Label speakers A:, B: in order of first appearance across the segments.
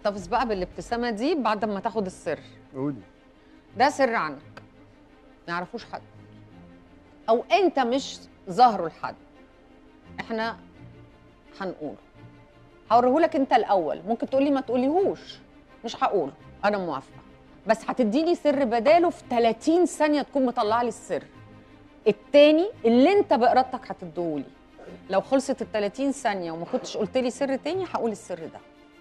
A: تحتفظ بقى بالابتسامه دي بعد ما تاخد السر
B: قولي
A: ده سر عنك ما يعرفوش حد او انت مش ظاهره لحد احنا هنقوله هوريهولك انت الاول ممكن تقولي ما تقوليهوش مش هقوله انا موافقه بس هتديني سر بداله في 30 ثانيه تكون مطلع لي السر التاني اللي انت بارادتك هتديهولي لو خلصت ال 30 ثانيه وما كنتش قلت لي سر تاني هقول السر ده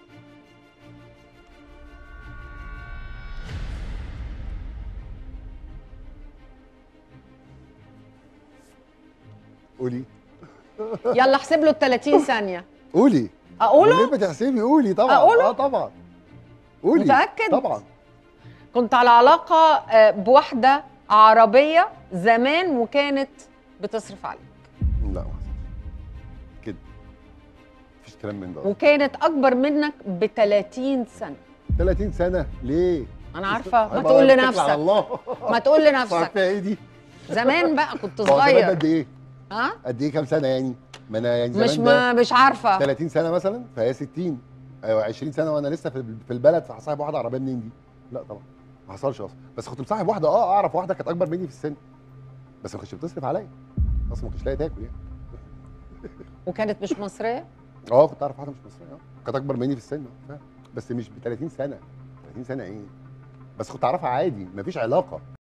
B: قولي
A: يلا احسب له ال 30 ثانيه
B: قولي
A: اقوله
B: ليه بتحسبي قولي طبعا
A: أقوله؟
B: اه طبعا قولي
A: متأكد؟
B: طبعا
A: كنت على علاقة آه، بواحدة عربية زمان وكانت بتصرف عليك
B: لا ما حصلش كده مفيش كلام من ده
A: وكانت أكبر منك ب 30 سنة
B: 30 سنه ليه
A: أنا عارفة ما
B: أيوة،
A: تقول
B: اتكل على
A: لنفسك
B: الله
A: ما تقول لنفسك
B: عارفه ايه دي
A: زمان بقى كنت
B: ما هو زمان
A: صغير
B: قد ايه
A: ها
B: قد ايه كام سنه يعني ما انا يعني زمان
A: مش
B: ده
A: ما مش عارفة
B: 30 سنه مثلا فهي 60 ايوه 20 سنه وانا لسه في في البلد هصاحب واحده عربيه منين دي؟ لا طبعا ما حصلش اصلا بس كنت مصاحب واحده اه اعرف واحده كانت اكبر مني في السن بس ما كانتش بتصرف عليا اصلا ما كنتش لاقي تاكل يعني
A: وكانت مش مصرية
B: اه كنت اعرف واحده مش مصريه اه كانت اكبر مني في السن اه فعلا. بس مش ب 30 سنه 30 سنه ايه بس كنت اعرفها عادي مفيش علاقه